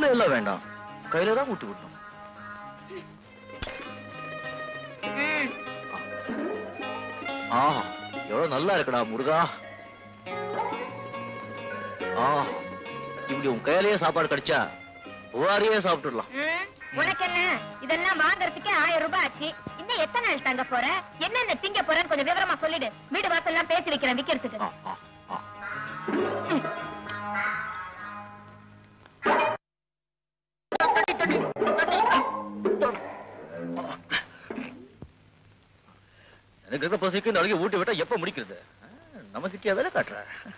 தட்டுல எல்லாம் வேண்டாம் கையில தான் ஊட்டி விடணும் ஆஹா எவ்வளவு நல்லா இருக்குடா முருகா ஆ இப்படி உன் கையிலேயே சாப்பாடு கிடைச்சா புகாரியே சாப்பிட்டுடலாம் ம், உனக்கு என்ன இதெல்லாம் வாங்குறதுக்கே ஆயிரம் ரூபாய் ஆச்சு இன்னும் எத்தனை நாள் தங்க போற என்னென்ன திங்க போறேன்னு கொஞ்சம் விவரமா சொல்லிடு வீடு வாசல் எல்லாம் பேசி வைக்கிறேன் விக்கிறதுக்கு ஆ, ஆ, ஆ. எனக்கு இருக்க பசிக்கு நாளைக்கு ஊட்டி விட்டா எப்ப முடிக்கிறது நமக்கிட்டே வேலை காட்டுற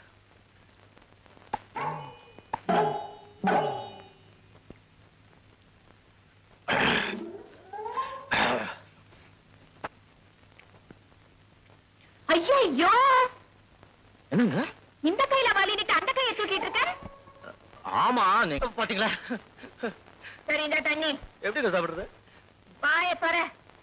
ஐயோ என்னங்க இந்த கையில வலினிட்டு அந்த கையை தூக்கிட்டு இருக்க ஆமா நீங்க பாத்தீங்களா சரி இந்த தண்ணி எப்படி சாப்பிடுறது வாய போற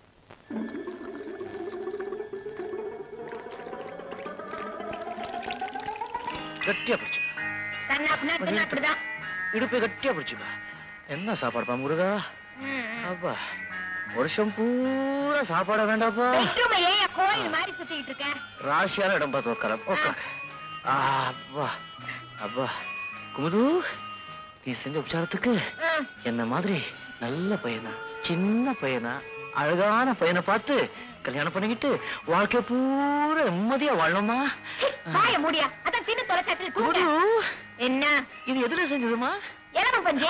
கட்டியா பிடிச்சு கண்ணாப்புனா பின்னாப்புதான் இடுப்பை கட்டியா பிடிச்சுக்க என்ன சாப்பாடுப்பா முருகா அப்பா வருஷம் பூரா சாப்பாட வேண்டாப்பா பெட்ரூம் ஏன் கோயில் மாதிரி சுத்திட்டு இருக்க ராசியான இடம் பார்த்து உட்கார உட்கார ஆ, அப்பா அப்பா குமுது நீ செஞ்ச உபச்சாரத்துக்கு ம், என்ன மாதிரி நல்ல பையனா சின்ன பையனா அழகான பையனை பார்த்து கல்யாணம் பண்ணிக்கிட்டு வாழ்க்கை பூரா நிம்மதியா வாழணுமா வாய மூடியா அதான் சின்ன தொலைக்காட்சியில் குமுது கூப்பிட்டேன் என்ன இது எதுல செஞ்சதுமா எலம பஞ்சு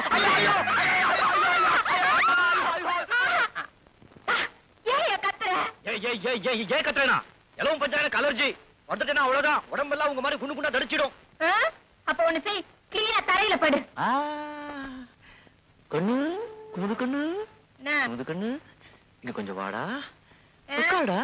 ஏன் கத்துற ஏய் ஏய் ஏய் ஏய் ஏன் கத்துறேனா எலவும் பஞ்சா எனக்கு அலர்ஜி வந்துட்டேனா அவ்வளவுதான் உடம்பெல்லாம் உங்க மாதிரி குண்டு குண்டா தடிச்சிடும் ஆ? அப்ப ஒண்ணு செய் கிளீனா தரையில படு ஆ, கண்ணு குமுது கண்ணு என்ன? குமுது கண்ணு இங்க கொஞ்சம் வாடா ஆ? உட்காடா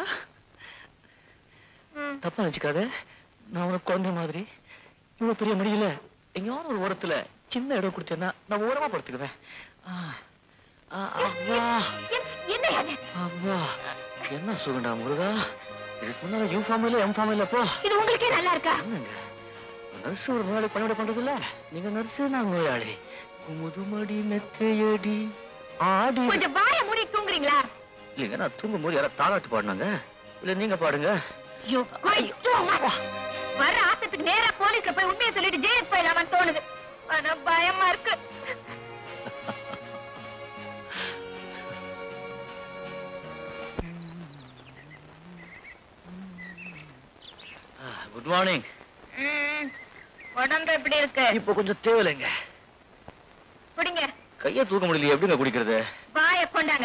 ம். தப்பா நினைச்சுக்காத நான் உனக்கு குழந்தை மாதிரி இவ்வளவு பெரிய முடியல எங்கேயாவது ஒரு ஓரத்துல சின்ன இடம் கொடுத்தேன்னா நான் ஓரமா படுத்துக்குவேன் ஆ, ஆ, அவ்வா எ- என்ன அது? அவ்வா என்ன சுகண்டா முருகா இதுக்கு முன்னால யூ ஃபார்ம் இல்ல எம் ஃபார்ம் இல்ல போ இது உங்களுக்கே நல்லா இருக்கா என்னங்க நர்ஸ் ஒரு நோயாளி பணிவிட பண்றது இல்ல நீங்க நர்ஸ் நான் நோயாளி முதுமடி மெத்தையடி ஆடி கொஞ்சம் வாய மூடி தூங்குறீங்களா இல்லைங்க நான் தூங்கும் போது யாராவது தாளாட்டு பாடினாங்க இல்ல நீங்க பாடுங்க ஐயோ, ஐயோ, அம்மா. வர ஆசத்துக்கு நேரா போலீஸ்ல போய் உண்மையை சொல்லிட்டு ஜெயிலுக்கு போயிடலாமான்னு தோணுது ஆனா பயமா இருக்கு குட் மார்னிங் ம், உடம்பு எப்படி இருக்கு இப்போ கொஞ்சம் தேவையில்லைங்க குடிங்க கையை தூக்க முடியலையே எப்படிங்க குடிக்கிறது வாய கொண்டாங்க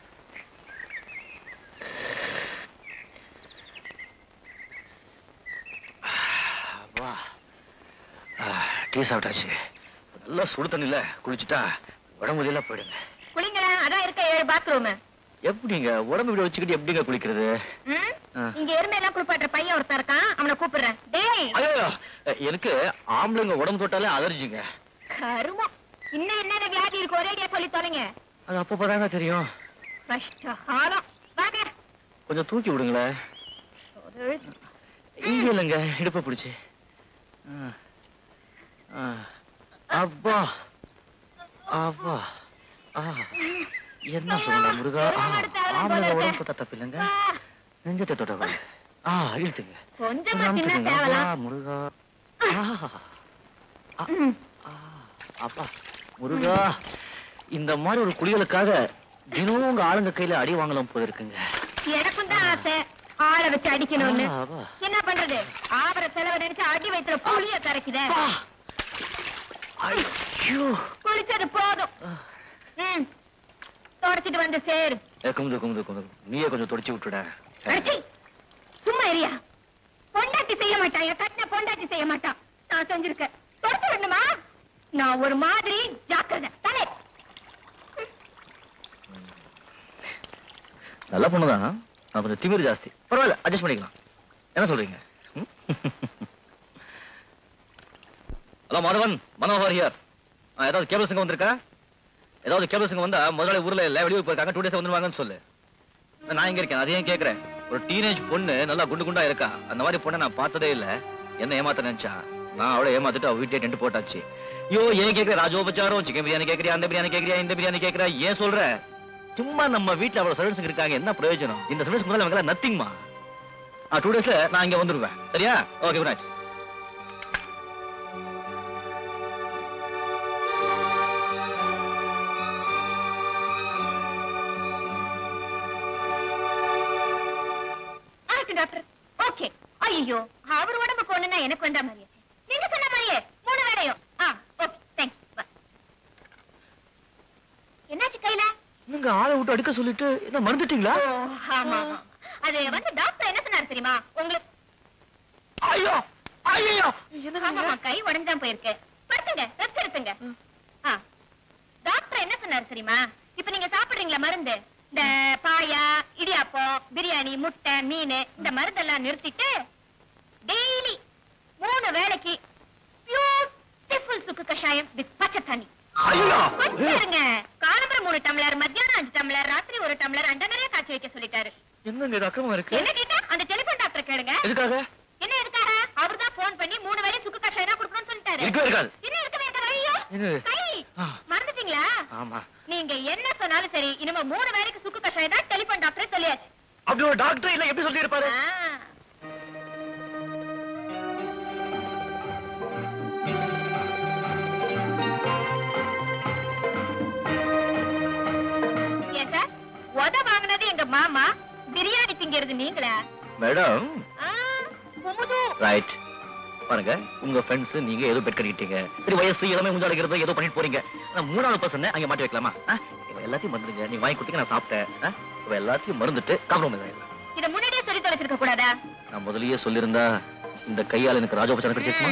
அப்பா. ஆ, டீ சாப்பிட்டாச்சு நல்லா சுடு தண்ணில குளிச்சுட்டா உடம்பு எல்லாம் போயிடுங்க குளிங்களேன் அதான் இருக்க ஏழு பாத்ரூம் எப்படிங்க உடம்பு இப்படி வச்சுக்கிட்டு எப்படிங்க குளிக்கிறது ஆ. இங்க எருமையெல்லாம் குளிப்பாட்டுற பையன் ஒருத்தன் இருக்கான் அவனை கூப்பிடுறேன் டேய் ஐயோ எனக்கு ஆம்பளைங்க உடம்பு தொட்டாலே அலர்ஜிங்க கருமம் இன்னும் என்னென்ன வியாதி இருக்கு ஒரேடியா சொல்லி தொலைங்க அது அப்பப்பதாங்க தெரியும் கஷ்டகாலம் வாங்க கொஞ்சம் தூக்கி விடுங்களேன் ஒரு இங்க இல்லைங்க இடுப்ப பிடிச்சு ஆ. ஆ. அப்பா அப்பா ஆ. என்ன சொல்லுங்க முருகா ஆ, ஆம்பளைங்க உடம்பு தொட்டா தப்பு இல்லைங்க ஆ, நெஞ்சத்தை தொட்ட கூடாது. ஆ இழுத்துங்க கொஞ்சமா கொஞ்சம் தின்னா அமுத்துங்க. தேவலாம் அப்பா, முருகா ஆ. ஆ. ம். ஆ. அப்பா முருகா இந்த மாதிரி ஒரு குளியலுக்காக தினமும் உங்க ஆளுங்க கையில அடி வாங்கலாம் போல இருக்குங்க எனக்கும் தான் ஆசை ஆளை வச்சு அடிக்கணும்னு ஆ, அப்பா. என்ன பண்றது ஆபர செலவு நினைச்சு அடி வயிற்றுல புளிய கரைக்குதே அப்பா. ஐயோ குளிச்சது போதும் ஆ. ம் தொடச்சிட்டு வந்து சேரு ஏ, குமுது குமுது குமுது நீயே கொஞ்சம் தொடச்சு விட்டுட அடிச்சி சும்மா இரியா பொண்டாட்டி செய்ய மாட்டான் என் கட்டின பொண்டாட்டி செய்ய மாட்டான் நான் செஞ்சிருக்கேன் தொடச்சு விடணுமா நான் ஒரு மாதிரி ஜாக்கிரதை தலை நல்ல பொண்ணுதான் நான் கொஞ்சம் திமிரு ஜாஸ்தி பரவாயில்ல அட்ஜஸ்ட் பண்ணிக்கலாம் என்ன சொல்றீங்க ம்? ஹலோ மாதவன் மனோகர் ஹியர் ஏதாவது கேபிள் சிங்க வந்திருக்கா ஏதாவது கேபிள் சிங்க வந்தா முதலாளி ஊர்ல இல்ல வெளியூர் போயிருக்காங்க டூ டேஸ் வந்துருவாங்கன்னு சொல்லு நான் இங்க இருக்கேன் அதையும் கேக்குறேன் ஒரு டீனேஜ் பொண்ணு நல்லா குண்டு குண்டா இருக்கா அந்த மாதிரி பொண்ணை நான் பார்த்ததே இல்ல என்ன ஏமாத்த நினைச்சா நான் அவளை ஏமாத்திட்டு அவ வீட்டே டென்ட் போட்டாச்சு ஐயோ ஏன் கேக்குற ராஜோபச்சாரம் சிக்கன் பிரியாணி கேக்குறியா அந்த பிரியாணி கேக்குறியா இந்த பிரியாணி கேக்குறியா ஏன் சொல்ற சும்மா நம்ம வீட்ல அவ்வளவு சர்வீஸ் இருக்காங்க என்ன பிரயோஜனம் இந்த சர்வீஸ் முதல்ல அவங்க நத்திங்மா ஆ டூ டேஸ்ல நான் இங்க வந்துருவேன் சரியா ஓகே குட் நைட் ஆகட்டும் டாக்டர் ஓகே ஐயோ அவர் உடம்புக்கு ஒண்ணுன்னா எனக்கு வந்த மாதிரியே நீங்க சொன்ன மாதிரியே மூணு வேலையும் ஆ ஓகே தேங்க்ஸ் என்னாச்சு கையில நீங்க ஆளை விட்டு அடுக்க சொல்லிட்டு என்ன மறந்துட்டீங்களா ஓ ஆமா ஆமா அது வந்து டாக்டர் என்ன சொன்னாரு தெரியுமா உங்களுக்கு ஐயோ ஐயோ ஆமாமா கை உடஞ்சான் போயிருக்கு படுத்துங்க ரெஸ்ட் எடுத்துங்க ஆ டாக்டர் என்ன சொன்னாரு தெரியுமா இப்ப நீங்க சாப்பிடுறீங்களா மருந்து இந்த பாயா இடியாப்பம் பிரியாணி முட்டை மீன் இந்த மருந்தெல்லாம் நிறுத்திட்டு டெய்லி மூணு வேளைக்கு பியூட்டிஃபுல் சுக்கு கஷாயம் வித் பச்சை தண்ணி ஐயோ கொஞ்சம் இருங்க காலம்பரம் மூணு டம்ளர் மத்தியானம் அஞ்சு டம்ளர் ராத்திரி ஒரு டம்ளர் அந்த நிறைய காய்ச்சி வைக்க சொல்லிட்டாரு என்னங்க இது அக்கமா இருக்கு என்ன கேட்டா அந்த டெலிபோன் டாக்டர் கேளுங்க எதுக்காக என்ன எதுக்காக அவர்தான் போன் பண்ணி மூணு வேளை சுக்கு கஷாயம் தான் கொடுக்கணும்னு சொல்லிட்டாரு இருக்கவே இருக்காது என்ன இருக்கவே இருக்காது ஐயோ இது. கை ஆ. மறந்துட்டீங்களா ஆமா நீங்க என்ன சொன்னாலும் சரி இனிமே மூணு வேளைக்கு சுக்கு கஷாயம் தான் டெலிபோன் டாக்டரே சொல்லியாச்சு அப்படி ஒரு டாக்டர் இல்ல எப்படி சொல்லி இருப்பாரு ஆ. ஏன் சார் உத வாங்குனது எங்க மாமா பிரியாணி திங்கிறது நீங்களா மேடம் ஆ, குமுது ரைட் பாருங்க உங்க ஃப்ரெண்ட்ஸ் நீங்க ஏதோ பெட் கட்டிக்கிட்டீங்க சரி வயசு இளமை முஞ்சு அடைக்கிறது ஏதோ பண்ணிட்டு போறீங்க நான் மூணாவது பர்சன் அங்க மாட்டி வைக்கலாமா ஆ? இவ எல்லாத்தையும் மறந்துடுங்க நீ வாங்கி கொடுத்தீங்க நான் சாப்பிட்டேன் ஆ? இவ எல்லாத்தையும் மறந்துட்டு காம்ப்ரமைஸ் ஆயிடலாம் இத முன்னாடியே சொல்லி தொலைச்சிருக்க கூடாதா நான் முதல்லயே சொல்லியிருந்தா இந்த கையால எனக்கு ராஜோபச்சாரம் கிடைச்சிருக்குமா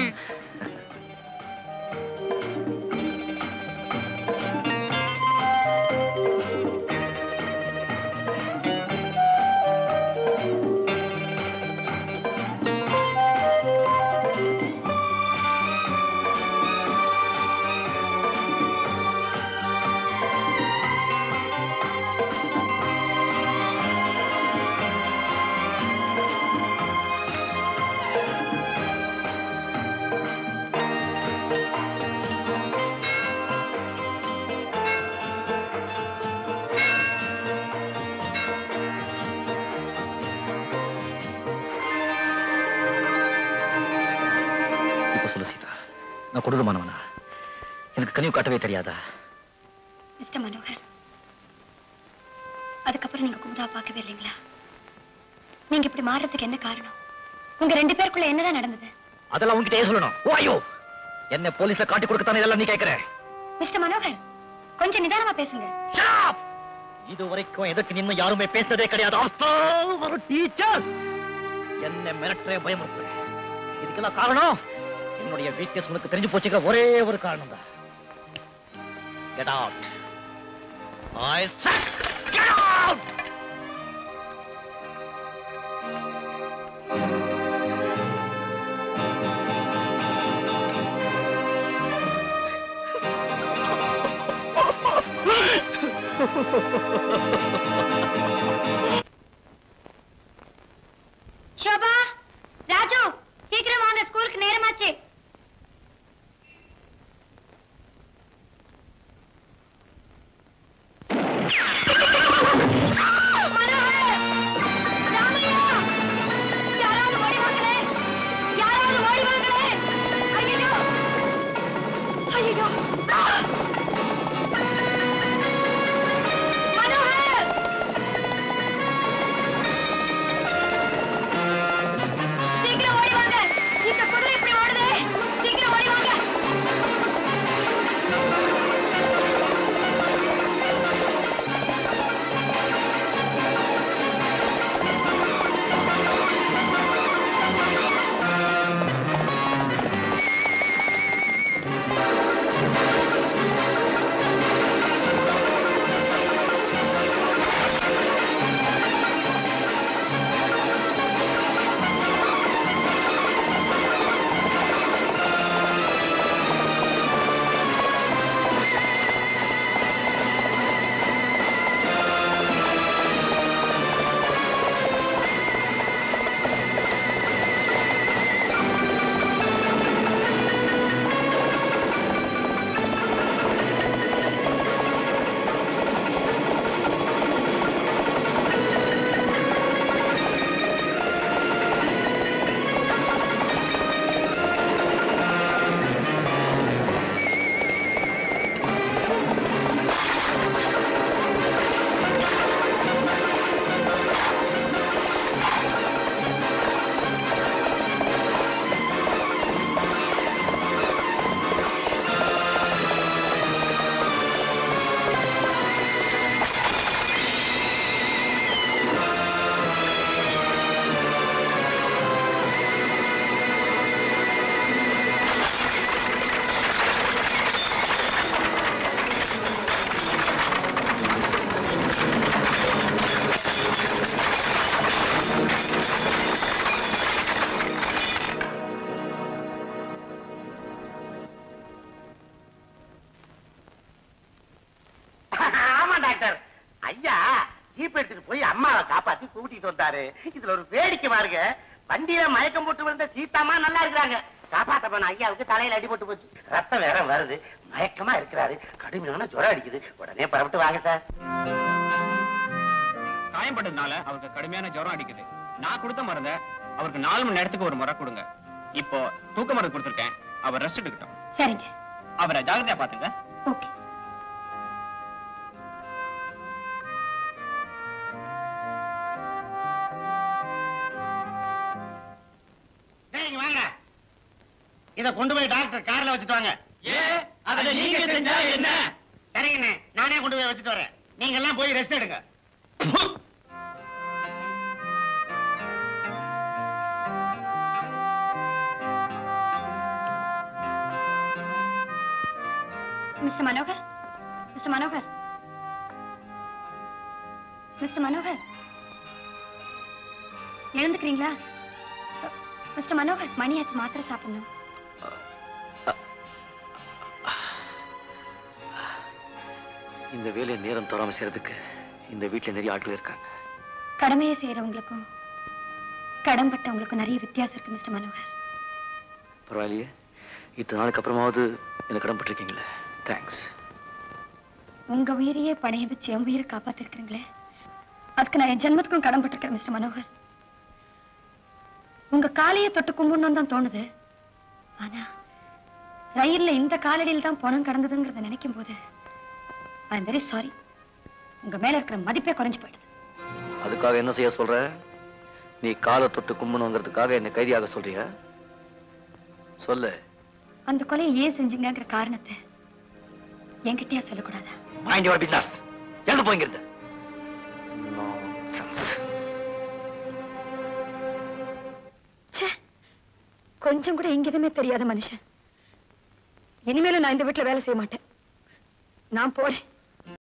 இப்ப சொல்லு சீதா நான் கொடூரமானவனா எனக்கு கனிவு காட்டவே தெரியாதா மிஸ்டர் மனோகர் அதுக்கப்புறம் நீங்க குமுதா பார்க்கவே இல்லைங்களா நீங்க இப்படி மாறுறதுக்கு என்ன காரணம் உங்க ரெண்டு பேருக்குள்ள என்னதான் நடந்தது அதெல்லாம் உன்கிட்டயே சொல்லணும் ஓ ஐயோ என்ன போலீஸ்ல காட்டி கொடுக்கத்தானே இதெல்லாம் நீ கேக்குற மிஸ்டர் மனோகர் கொஞ்சம் நிதானமா பேசுங்க Shut up! இது வரைக்கும் எதுக்கு நின்னு யாருமே பேசினதே கிடையாது After ஒரு டீச்சர் என்ன மிரட்டுற பயமுறுத்துற இதுக்கெல்லாம் காரணம் என்னுடைய வீக்னஸ் உனக்கு தெரிஞ்சு போச்சுக்க ஒரே ஒரு காரணம் தான் get out I get out Shoba Raju சீக்கிரம் வாங்க ஸ்கூலுக்கு நேரமாச்சு மனோகர்! ராமையா! யாராவது ஓடி வாங்களே! யாராவது ஓடி வாங்களே! ஐயையோ! ஐயையோ! ஆ! மனோகர்! ஐயா ஜீப் எடுத்துட்டு போய் அம்மாவை காப்பாத்தி கூட்டிட்டு வந்தாரு இதுல ஒரு வேடிக்கை பாருங்க வண்டியில மயக்கம் போட்டு வந்த சீதாமா நல்லா இருக்கிறாங்க காப்பாத்த போன ஐயாவுக்கு தலையில அடிபட்டு போச்சு ரத்தம் வேற வருது மயக்கமா இருக்கிறாரு கடுமையான ஜுரம் அடிக்குது உடனே புறப்பட்டு வாங்க சார் காயம்பட்டதுனால அவருக்கு கடுமையான ஜுரம் அடிக்குது நான் கொடுத்த மருந்த அவருக்கு நாலு மணி நேரத்துக்கு ஒரு முறை கொடுங்க இப்போ தூக்க மருந்து கொடுத்துருக்கேன் அவர் ரெஸ்ட் எடுக்கட்டும் சரிங்க அவரை ஜாகிரதையா பாத்துங்க ஓகே இங்க வாங்க இத கொண்டு போய் டாக்டர் கார்ல வச்சுட்டு வாங்க அதை நீங்க செஞ்சா என்ன சரிங்கண்ணே நானே கொண்டு போய் வச்சுட்டு வரேன் நீங்க எல்லாம் போய் ரெஸ்ட் எடுங்க mister Manohar mister Manohar mister Manohar எழுந்துக்கிறீங்களா மிஸ்டர் மனோகர் மணியாச்சு மாத்திரை சாப்பிடணும் இந்த வேலையை நேரம் தோறாம செய்யறதுக்கு இந்த வீட்டுல நிறைய ஆட்கள் இருக்காங்க கடமையை செய்யறவங்களுக்கும் கடன்பட்டவங்களுக்கும் நிறைய வித்தியாசம் இருக்கு மிஸ்டர் மனோகர் பரவாயில்லையே இத்தனை நாளுக்கு அப்புறமாவது எனக்கு கடன்பட்டிருக்கீங்களே தேங்க்ஸ் உங்க உயிரையே பணைய வச்சு என் உயிரை காப்பாத்திருக்கிறீங்களே அதுக்கு நான் என் ஜென்மத்துக்கும் கடன்பட்டிருக்கேன் மிஸ்டர் மனோகர் உங்க காலையை தொட்டு கும்பிடணும் தான் தோணுது ஆனா ரயில்ல இந்த காலடியில் தான் பணம் கடந்ததுங்கிறத நினைக்கும் போது ஐ எம் வெரி சாரி உங்க மேல இருக்கிற மதிப்பே குறைஞ்சு போயிடுது அதுக்காக என்ன செய்ய சொல்ற நீ காலை தொட்டு கும்பணுங்கிறதுக்காக என்னை கைதியாக சொல்றியா சொல்லு அந்த கொலையை ஏன் செஞ்சீங்கங்கிற காரணத்தை என்கிட்டயா சொல்லக்கூடாதா மைண்ட் யுவர் பிசினஸ் எழுந்து போய்ங்கிறது Nonsense. ச்சே கொஞ்சம் கூட இங்கிதமே தெரியாத மனுஷன் இனிமேலும் நான் இந்த வீட்டுல வேலை செய்ய மாட்டேன் நான் போறேன்